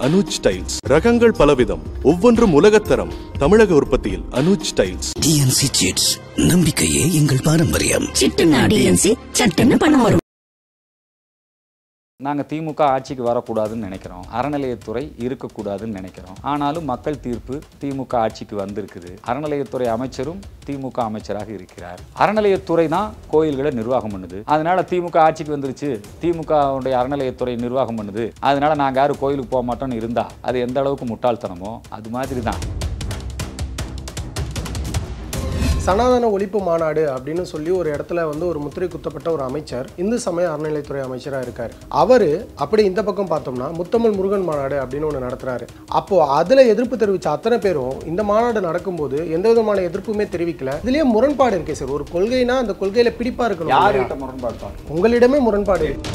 Anuj tiles ரகங்கள் பலவிதம் ஒவ்வொன்றும் உலகத்தரம் தமிழக உற்பத்தியில் அனுஜ் டைல்ஸ் டிஎன்சி சிட்ஸ் நம்பிக்கையே எங்கள் பாரம்பரியம் சிட்டுனா டிஎன்சி சட்டுன்னு பணம் வரும் நாங்கள் திமுக ஆட்சிக்கு வரக்கூடாதுன்னு நினைக்கிறோம் அறநிலையத்துறை இருக்கக்கூடாதுன்னு நினைக்கிறோம் ஆனாலும் மக்கள் தீர்ப்பு திமுக ஆட்சிக்கு வந்திருக்குது அறநிலையத்துறை அமைச்சரும் திமுக அமைச்சராக இருக்கிறார் அறநிலையத்துறை தான் கோயில்களை நிர்வாகம் பண்ணுது அதனால திமுக ஆட்சிக்கு வந்துருச்சு திமுகவுடைய அறநிலையத்துறை நிர்வாகம் பண்ணுது அதனால நாங்கள் யாரும் கோயிலுக்கு போக மாட்டோம்னு இருந்தா அது எந்த அளவுக்கு முட்டாள்தனமோ அது மாதிரி தான் சனாதன ஒழிப்பு மாநாடு அப்படின்னு சொல்லி ஒரு இடத்துல வந்து ஒரு முத்திரை குத்தப்பட்ட ஒரு அமைச்சர் இந்து சமய அறநிலைத்துறை அமைச்சராக இருக்கார் அவர் அப்படி இந்த பக்கம் பார்த்தோம்னா முத்தமிழ் முருகன் மாநாடு அப்படின்னு ஒன்று நடத்துறாரு அப்போ அதில் எதிர்ப்பு தெரிவித்த அத்தனை பேரும் இந்த மாநாடு நடக்கும்போது எந்த விதமான எதிர்ப்புமே தெரிவிக்கல இதுலயே முரண்பாடு இருக்கே சார் ஒரு கொள்கைனா அந்த கொள்கையில பிடிப்பா இருக்கணும் இல்லையா? யாருக்கிட்ட முரண்பாடு உங்களிடமே முரண்பாடு இருக்கு.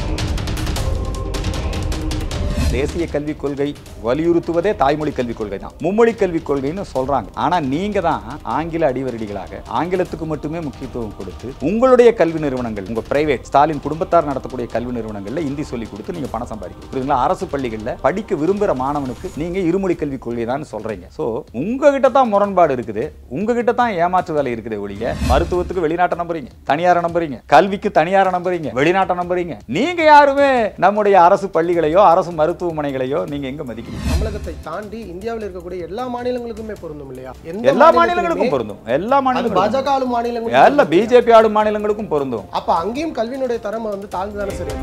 தேசிய கல்விக் கொள்கை வலியுறுத்துவதே தாய்மொழி கல்விக் கொள்கை தான் மும்மொழி கல்விக் கொள்கைன்னு சொல்றாங்க ஆனா நீங்க தான் ஆங்கில அடிவரடிகளாக ஆங்கிலத்துக்கு மட்டுமே முக்கியத்துவம் கொடுத்து உங்களுடைய கல்வி நிறுவனங்கள் உங்க பிரைவேட் ஸ்டாலின் குடும்பத்தார் நடத்தக்கூடிய கல்வி நிறுவனங்கள்ல இந்தி சொல்லி கொடுத்து நீங்க பணம் சம்பாதிக்கிறீங்க புரியுதுங்களா அரசு பள்ளிகள்ல படிக்க விரும்புற மாணவனுக்கு நீங்க இருமொழி கல்விக் கொள்கை தான் சொல்றீங்க சோ உங்ககிட்ட தான் முரண்பாடு இருக்குது உங்ககிட்ட தான் ஏமாற்று வேலை இருக்குது ஒழிய மருத்துவத்துக்கு வெளிநாட்டை நம்புறீங்க தனியாரை நம்புறீங்க கல்விக்கு தனியாரை நம்புறீங்க வெளிநாட்டை நம்புறீங்க நீங்க யாருமே நம்முடைய அரசு பள்ளிகளையோ அரசு மருத்துவமனைகளையோ நீங்க எங்க மதிக்கிறீங்க தமிழகத்தை தாண்டி இந்தியாவில் இருக்கக்கூடிய எல்லா மாநிலங்களுக்குமே பொருந்தும் இல்லையா எந்த எல்லா மாநிலத்திலுமே மாநிலங்களுக்கும் பொருந்தும் எல்லா அது மாநிலங்களுக்கும் பாஜக ஆளும் மாநிலங்களும் எல்லா பிஜேபி ஆளும் மாநிலங்களுக்கும் பொருந்தும் அப்ப அங்கேயும் கல்வியினுடைய தரம் வந்து தாழ்ந்துதானே சரி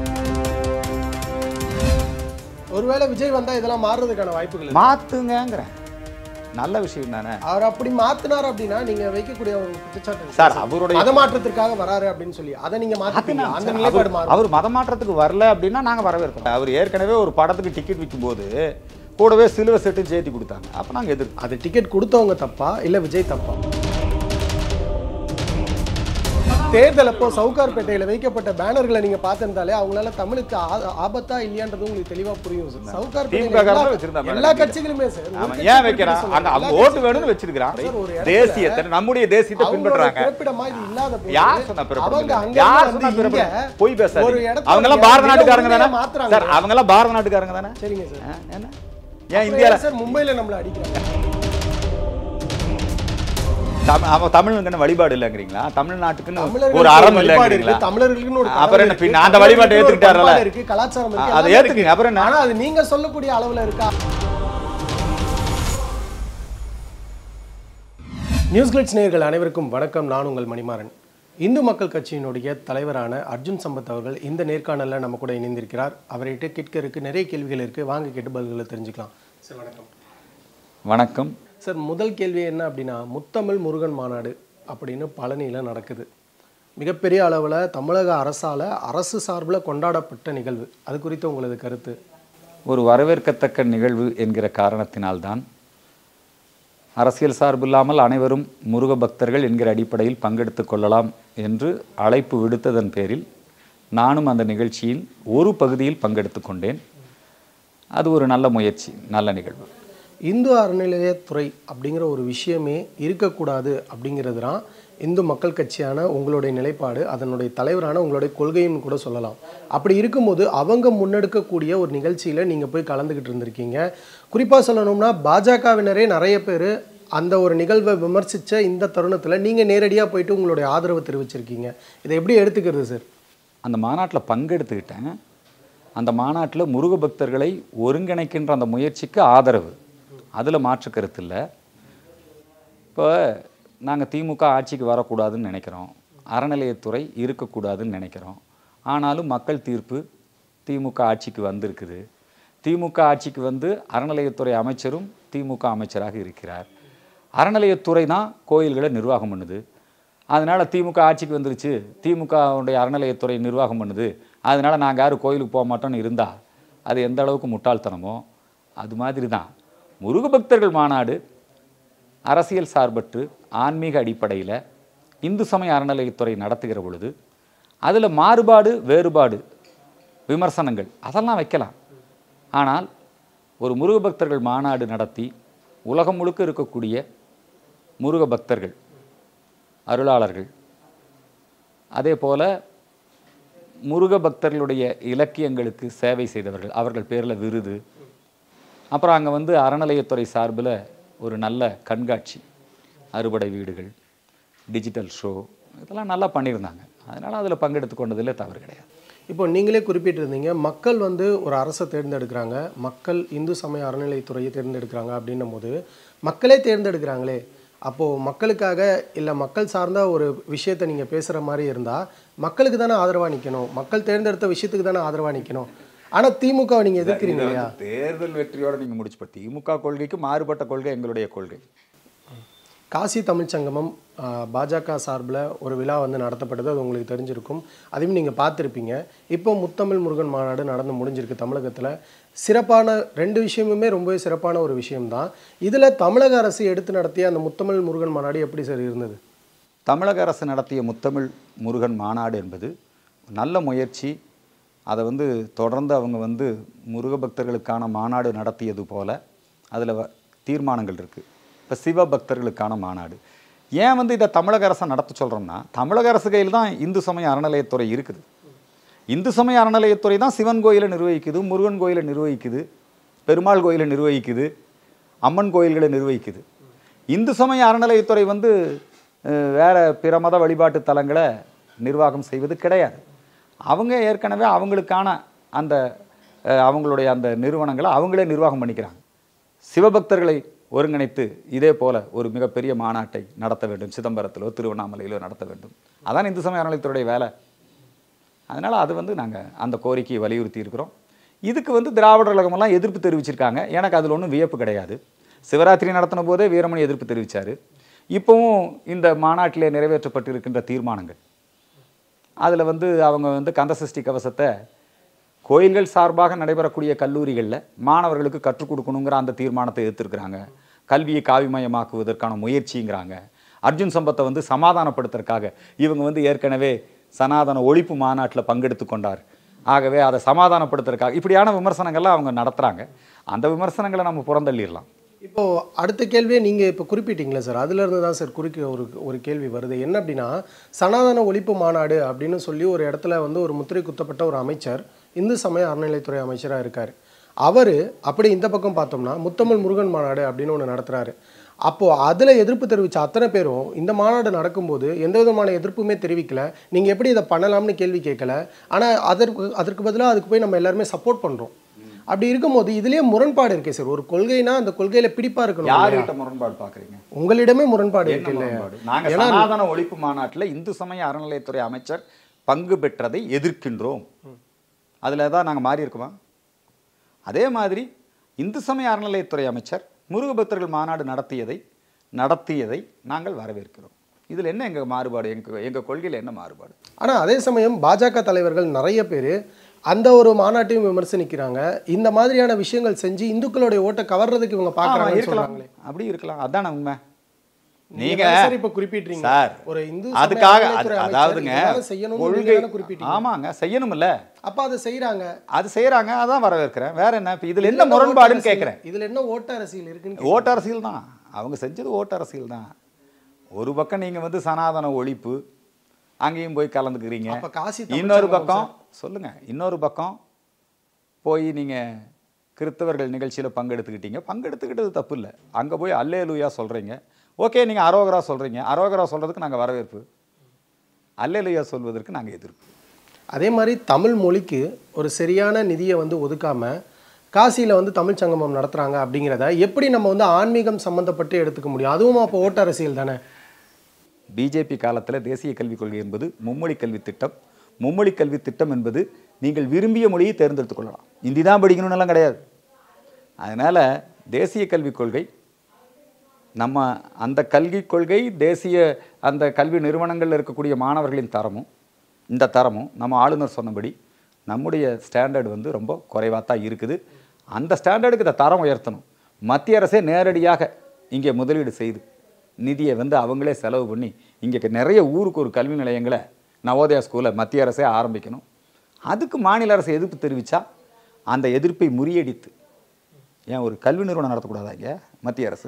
ஒருவேளை விஜய் வந்தா இதெல்லாம் மாறுறதுக்கான வாய்ப்புகள் இருக்கு. மாத்துங்கிறேன் நல்ல விஷயம் தானே அவர் அப்படி மாத்தினார் அப்படின்னா நீங்க வைக்கக்கூடிய ஒரு குற்றச்சாட்டு இருக்கு. சார் அவருடைய மத மாற்றத்திற்காக வராரு அப்படின்னு சொல்லி அதை நீங்க மாத்திப்பீங்க அதுனா அந்த சார், நிலைப்பாடு அவர்- மாறும் அவர் மத மாற்றத்துக்கு வரல அப்படின்னா நாங்க வரவேற்கிறோம் அவர் ஏற்கனவே ஒரு படத்துக்கு டிக்கெட் விற்கும்போது கூடவே சிலுவை செட்டு சேர்த்தி கொடுத்தாங்க அப்ப நாங்க எதிர்ப்பு அது டிக்கெட் கொடுத்தவங்க தப்பா இல்ல விஜய் தப்பா தேர்தல் அப்போ சவுகார்பேட்டையில வைக்கப்பட்ட பேனர்களை நீங்க பார்த்திருந்தாலே அவங்களால தமிழுக்கு ஆ- ஆபத்தா இல்லையான்றது உங்களுக்கு தெளிவா புரியும் சார் திமுக சவுகார்பேட்டையில காரங்க எல்லா- வச்சிருந்தா banner எல்லா வைக்கல. கட்சிகளுமே சார் ஒரு ஆமா, கட்சி ஏன் குறிப்பிட்டு வைக்கிறான் சொல்லல. அங்க அவங்க எல்லா ஓட்டு கட்சிகளுமே வேணும்னு வச்சிருக்கிறான் சார், ஒரு இடத்துல தேசியத்தை நம்முடைய தேசியத்தை அவங்களோட பின்பற்றுறாங்க பிறப்பிடமா இது இல்லாத போது யார் சொன்னா அவங்க பிறப்பிடம் அங்க யார் இருந்து சொன்னா வந்து பிறப்பிடம் இங்க போய் பேசாதீங்க ஒரு இடத்துல அவங்க எல்லாம் ஒரு பாரத நாட்டுக்காரங்க உண்மையை தானே மாத்துறாங்க. சார் அவங்க எல்லாம் பாரத நாட்டுக்காரங்க தானே சரிங்க சார் ஆ, என்ன ஏன் அப்புறம் இந்தியால ஏன் சார் மும்பைல நம்மள அடிக்கிறாங்க தமிழ் அவன் தமிழுக்கு வழிபாடு இல்லைங்கிறீங்களா தமிழ்நாட்டுக்குன்னு ஒரு தமிழர்களுக்கு அறம் வழிபாடு இல்லைங்கிறீங்களா இருக்கு, தமிழர்களுக்குன்னு ஒரு அப்புறம் கடவுள் என்ன இருக்கு, பின்ன அந்த வழிபாட்டை தமிழர்களுக்கு ஒரு ஏத்துக்கிட்டாரல்ல? பண்பாடு இருக்கு கலாச்சாரம் இருக்கு அதை எல்லாமே ஏத்துக்குங்க, இருக்கு. அப்புறம் என்ன? ஆனா அது நீங்க சொல்லக்கூடிய அளவுல இருக்கா நியூஸ் கிளிட்ஸ் நேயர்கள் அனைவருக்கும் வணக்கம் நான் உங்கள் மணிமாறன் இந்து மக்கள் கட்சியினுடைய தலைவரான அர்ஜுன் சம்பத் அவர்கள் இந்த நேர்காணல்ல நம்ம கூட இணைந்திருக்கிறார் அவர்கிட்ட கேட்க இருக்கு நிறைய கேள்விகள் இருக்கு வாங்க கேட்டு பதில்களை தெரிஞ்சுக்கலாம் சார் வணக்கம் வணக்கம் சார் முதல் கேள்வி என்ன அப்படின்னா முத்தமிழ் முருகன் மாநாடு அப்படின்னு பழனியில் நடக்குது மிகப்பெரிய அளவில் தமிழக அரசால் அரசு சார்பில் கொண்டாடப்பட்ட நிகழ்வு அது குறித்து உங்களது கருத்து ஒரு வரவேற்கத்தக்க நிகழ்வு என்கிற காரணத்தினால்தான் அரசியல் சார்பில்லாமல் அனைவரும் முருக பக்தர்கள் என்கிற அடிப்படையில் பங்கெடுத்துக் கொள்ளலாம் என்று அழைப்பு விடுத்ததன் பேரில் நானும் அந்த நிகழ்ச்சியில் ஒரு பகுதியில் பங்கெடுத்துக் கொண்டேன் அது ஒரு நல்ல முயற்சி நல்ல நிகழ்வு இந்து அறநிலையத்துறை அப்படிங்கிற ஒரு விஷயமே இருக்கக்கூடாது அப்படிங்கிறது தான் இந்து மக்கள் கட்சியான உங்களுடைய நிலைப்பாடு அதனுடைய தலைவரான உங்களுடைய கொள்கைன்னு கூட சொல்லலாம் அப்படி இருக்கும்போது அவங்க முன்னெடுக்கக்கூடிய ஒரு நிகழ்ச்சியில் நீங்கள் போய் கலந்துக்கிட்டு இருந்திருக்கீங்க குறிப்பாக சொல்லணும்னா பாஜகவினரே நிறைய பேர் அந்த ஒரு நிகழ்வை விமர்சித்த இந்த தருணத்தில் நீங்கள் நேரடியாக போயிட்டு உங்களுடைய ஆதரவு தெரிவிச்சிருக்கீங்க இதை எப்படி எடுத்துக்கிறது சார் அந்த மாநாட்டில் பங்கெடுத்துக்கிட்டேன் அந்த மாநாட்டில் முருக பக்தர்களை ஒருங்கிணைக்கின்ற அந்த முயற்சிக்கு ஆதரவு அதில் மாற்று கருத்து இல்லை இப்போ நாங்கள் திமுக ஆட்சிக்கு வரக்கூடாதுன்னு நினைக்கிறோம் அறநிலையத்துறை இருக்கக்கூடாதுன்னு நினைக்கிறோம் ஆனாலும் மக்கள் தீர்ப்பு திமுக ஆட்சிக்கு வந்திருக்குது திமுக ஆட்சிக்கு வந்து அறநிலையத்துறை அமைச்சரும் திமுக அமைச்சராக இருக்கிறார் அறநிலையத்துறை தான் கோயில்களை நிர்வாகம் பண்ணுது அதனால் திமுக ஆட்சிக்கு வந்துருச்சு திமுகவுடைய அறநிலையத்துறை நிர்வாகம் பண்ணுது அதனால் நாங்கள் யாரும் கோயிலுக்கு போக மாட்டோம்னு இருந்தா அது எந்த அளவுக்கு முட்டாள்தனமோ அது மாதிரி தான் முருக பக்தர்கள் மாநாடு அரசியல் சார்பற்று ஆன்மீக அடிப்படையில் இந்து சமய அறநிலையத்துறை நடத்துகிற பொழுது அதில் மாறுபாடு வேறுபாடு விமர்சனங்கள் அதெல்லாம் வைக்கலாம் ஆனால் ஒரு முருக பக்தர்கள் மாநாடு நடத்தி உலகம் முழுக்க இருக்கக்கூடிய முருக பக்தர்கள் அருளாளர்கள் அதே போல் முருக பக்தர்களுடைய இலக்கியங்களுக்கு சேவை செய்தவர்கள் அவர்கள் பேரில் விருது அப்புறம் அங்கே வந்து அறநிலையத்துறை சார்பில் ஒரு நல்ல கண்காட்சி அறுபடை வீடுகள் டிஜிட்டல் ஷோ இதெல்லாம் நல்லா பண்ணியிருந்தாங்க அதனால் அதில் பங்கெடுத்து கொண்டதில் தவறு கிடையாது இப்போ நீங்களே குறிப்பிட்டிருந்தீங்க மக்கள் வந்து ஒரு அரசை தேர்ந்தெடுக்கிறாங்க மக்கள் இந்து சமய அறநிலைத்துறையை தேர்ந்தெடுக்கிறாங்க அப்படின்னும் போது மக்களே தேர்ந்தெடுக்கிறாங்களே அப்போது மக்களுக்காக இல்லை மக்கள் சார்ந்த ஒரு விஷயத்தை நீங்கள் பேசுகிற மாதிரி இருந்தால் மக்களுக்கு தானே ஆதரவாக நிற்கணும் மக்கள் தேர்ந்தெடுத்த விஷயத்துக்கு தானே ஆதரவாக நிற்கணும் ஆனால் திமுகவை நீங்கள் எதிர்க்கிறீங்க இல்லையா தேர்தல் வெற்றியோட நீங்கள் முடிச்சுப்ப திமுக கொள்கைக்கு மாறுபட்ட கொள்கை எங்களுடைய கொள்கை காசி தமிழ்ச் சங்கமம் ஆ, பாஜக சார்பில் ஒரு விழா வந்து நடத்தப்பட்டது அது உங்களுக்கு தெரிஞ்சிருக்கும் அதையும் நீங்கள் பார்த்துருப்பீங்க இப்போ முத்தமிழ் முருகன் மாநாடு நடந்து முடிஞ்சிருக்கு தமிழகத்தில் சிறப்பான ரெண்டு விஷயமுமே ரொம்பவே சிறப்பான ஒரு விஷயம்தான் இதில் தமிழக அரசு எடுத்து நடத்திய அந்த முத்தமிழ் முருகன் மாநாடு எப்படி சார் இருந்தது தமிழக அரசு நடத்திய முத்தமிழ் முருகன் மாநாடு என்பது நல்ல முயற்சி அதை வந்து தொடர்ந்து அவங்க வந்து முருக பக்தர்களுக்கான மாநாடு நடத்தியது போல அதில் தீர்மானங்கள் இருக்குது இப்போ சிவ பக்தர்களுக்கான மாநாடு ஏன் வந்து இதை தமிழக அரசை நடத்த சொல்கிறோம்னா தமிழக அரசு கையில் தான் இந்து சமய அறநிலையத்துறை இருக்குது இந்து சமய அறநிலையத்துறை தான் சிவன் கோயிலை நிர்வகிக்குது முருகன் கோயிலை நிர்வகிக்குது பெருமாள் கோயிலை நிர்வகிக்குது அம்மன் கோயில்களை நிர்வகிக்குது இந்து சமய அறநிலையத்துறை வந்து அஹ், வேற பிற மத வழிபாட்டு தலங்களை நிர்வாகம் செய்வது கிடையாது அவங்க ஏற்கனவே அவங்களுக்கான அந்த அஹ், அவங்களுடைய அந்த நிறுவனங்களை அவங்களே நிர்வாகம் பண்ணிக்கிறாங்க சிவபக்தர்களை ஒருங்கிணைத்து இதே போல ஒரு மிகப்பெரிய மாநாட்டை நடத்த வேண்டும் சிதம்பரத்திலோ திருவண்ணாமலையிலோ நடத்த வேண்டும் அதான் இந்து சமய அறநிலையத்துறையுடைய வேலை அதனால் அது வந்து நாங்கள் அந்த கோரிக்கையை வலியுறுத்தி இருக்கிறோம் இதுக்கு வந்து திராவிடர் கழகமெல்லாம் எதிர்ப்பு தெரிவிச்சிருக்காங்க எனக்கு அதில் ஒன்றும் வியப்பு கிடையாது சிவராத்திரி நடத்தின போதே வீரமணி எதிர்ப்பு தெரிவித்தார் இப்போவும் இந்த மாநாட்டிலே நிறைவேற்றப்பட்டிருக்கின்ற தீர்மானங்கள் அதில் வந்து அவங்க வந்து கந்தசஷ்டி கவசத்தை கோயில்கள் சார்பாக நடைபெறக்கூடிய கல்லூரிகளில் மாணவர்களுக்கு கற்றுக் கொடுக்கணுங்கிற அந்த தீர்மானத்தை எதிர்த்திருக்கிறாங்க கல்வியை காவிமயமாக்குவதற்கான முயற்சிங்கிறாங்க அர்ஜுன் சம்பத்தை வந்து சமாதானப்படுத்துறதுக்காக இவங்க வந்து ஏற்கனவே சனாதன ஒழிப்பு மாநாட்டில் பங்கெடுத்து கொண்டார் ஆகவே அதை சமாதானப்படுத்துறதுக்காக இப்படியான விமர்சனங்கள்லாம் அவங்க நடத்துகிறாங்க அந்த விமர்சனங்களை நம்ம புறந்தள்ளிடலாம் இப்போ அடுத்த கேள்வியே நீங்கள் இப்போ குறிப்பிட்டீங்களே சார் அதுலேருந்து தான் சார் குறுக்க ஒரு ஒரு கேள்வி வருது என்ன அப்படின்னா சனாதன ஒழிப்பு மாநாடு அப்படின்னு சொல்லி ஒரு இடத்துல வந்து ஒரு முத்திரை குத்தப்பட்ட ஒரு அமைச்சர் இந்து சமய அறநிலைத்துறை அமைச்சராக இருக்கார் அவர் அப்படி இந்த பக்கம் பார்த்தோம்னா முத்தமிழ் முருகன் மாநாடு அப்படின்னு ஒன்று நடத்துகிறாரு அப்போது அதில் எதிர்ப்பு தெரிவித்த அத்தனை பேரும் இந்த மாநாடு நடக்கும்போது எந்த விதமான எதிர்ப்புமே தெரிவிக்கல நீங்கள் எப்படி இதை பண்ணலாம்னு கேள்வி கேட்கல ஆனால் அதற்கு அதற்கு பதிலாக அதுக்கு போய் நம்ம எல்லாருமே சப்போர்ட் பண்ணுறோம் அப்படி இருக்கும்போது இதுலயே முரண்பாடு இருக்கே சார் ஒரு கொள்கைனா அந்த கொள்கையில பிடிப்பா இருக்கணும் இல்லையா? யாருக்கிட்ட முரண்பாடு பார்க்குறீங்க உங்களிடமே முரண்பாடு என்ன இருக்கு இல்லையா முரண்பாடு? நாங்க ஏன்னா சனாதன ஒழிப்பு மாநாட்டில் இந்து சமய அறநிலையத்துறை அமைச்சர் பங்கு பெற்றதை எதிர்க்கின்றோம் அதில் தான் நாங்கள் மாறி இருக்கோமா அதே மாதிரி இந்து சமய அறநிலையத்துறை அமைச்சர் முருக பக்தர்கள் மாநாடு நடத்தியதை நடத்தியதை நாங்கள் வரவேற்கிறோம் இதில் என்ன எங்கள் மாறுபாடு எங்கள் எங்கள் கொள்கையில் என்ன மாறுபாடு ஆனா அதே சமயம் பாஜக தலைவர்கள் நிறைய பேர் அந்த ஒரு மாநாட்டையும் விமர்சனிக்கிறாங்க இந்த மாதிரியான விஷயங்கள் செஞ்சு இந்துக்களுடைய ஓட்டை கவர்றதுக்கு இவங்க ஆமா, பாக்குறாங்கன்னு இருக்கலாம் சொல்றாங்களே அப்படி இருக்கலாம் அதான உண்மை நீங்க நீங்க தானே சார் இப்ப குறிப்பிடுறீங்க சார் ஒரு இந்து சமய அதுக்காக அறநிலையத்துறை அது- அமைச்சர் அதாவதுங்க இதெல்லாம் செய்யணும்னு நீங்க கொள்கை தானே குறிப்பிட்டீங்க. ஆமாங்க செய்யணும்ல அப்ப அதை செய்யறாங்க அது செய்யறாங்க அதான் வரவேற்கிறேன் வேற என்ன இப்ப இதுல என்ன முரண்பாடுன்னு கேட்கிறேன் இதுல என்ன ஓட்ட அரசியல் இருக்குன்னு ஓட்டு அரசியல் தான் அவங்க செஞ்சது ஓட்டு அரசியல் தான் ஒரு பக்கம் நீங்க வந்து சனாதன ஒழிப்பு அங்கேயும் போய் கலந்துக்கிறீங்க அப்ப காசி தமிழ் இன்னொரு சங்கமம் பக்கம் சொல்லுங்க இன்னொரு பக்கம் போய் நீங்க கிறிஸ்தவர்கள் நிகழ்ச்சியில பங்கெடுத்துக்கிட்டீங்க பங்கெடுத்துக்கிட்டது தப்பு இல்லை அங்க போய் அல்லேலூயா சொல்றீங்க ஓகே நீங்க அரோகரா சொல்றீங்க அரோகரா சொல்றதுக்கு நாங்க வரவேற்பு அல்லேலூயா சொல்வதற்கு நாங்க எதிர்ப்பு அதே மாதிரி தமிழ் மொழிக்கு ஒரு சரியான நிதியை வந்து ஒதுக்காம காசியில் வந்து தமிழ் சங்கமம் நடத்துகிறாங்க அப்படிங்கிறத எப்படி நம்ம வந்து ஆன்மீகம் சம்மந்தப்பட்டு எடுத்துக்க முடியும் அதுவும் அப்போ ஓட்ட அரசியல் தானே பிஜேபி காலத்தில் தேசிய கல்விக் கொள்கை என்பது மும்மொழி கல்வி திட்டம் மும்மொழி கல்வி திட்டம் என்பது நீங்கள் விரும்பிய மொழியை தேர்ந்தெடுத்துக் கொள்ளலாம் ஹிந்தி தான் படிக்கணும்னு எல்லாம் கிடையாது அதனால் தேசிய கல்விக் கொள்கை நம்ம அந்த கல்விக் கொள்கை தேசிய அந்த கல்வி நிறுவனங்களில் இருக்கக்கூடிய மாணவர்களின் தரமும் இந்த தரமும் நம்ம ஆளுநர் சொன்னபடி நம்முடைய ஸ்டாண்டர்ட் வந்து ரொம்ப குறைவாக தான் இருக்குது அந்த ஸ்டாண்டர்டுக்கு இந்த தரம் உயர்த்தணும் மத்திய அரசே நேரடியாக இங்கே முதலீடு செய்து நிதியை வந்து அவங்களே செலவு பண்ணி இங்கே நிறைய ஊருக்கு ஒரு கல்வி நிலையங்களை நவோதயா ஸ்கூலை மத்திய அரசே ஆரம்பிக்கணும் அதுக்கு மாநில அரசு எதிர்ப்பு தெரிவித்தா அந்த எதிர்ப்பை முறியடித்து ஏன் ஒரு கல்வி நிறுவனம் நடத்தக்கூடாதா இங்கே மத்திய அரசு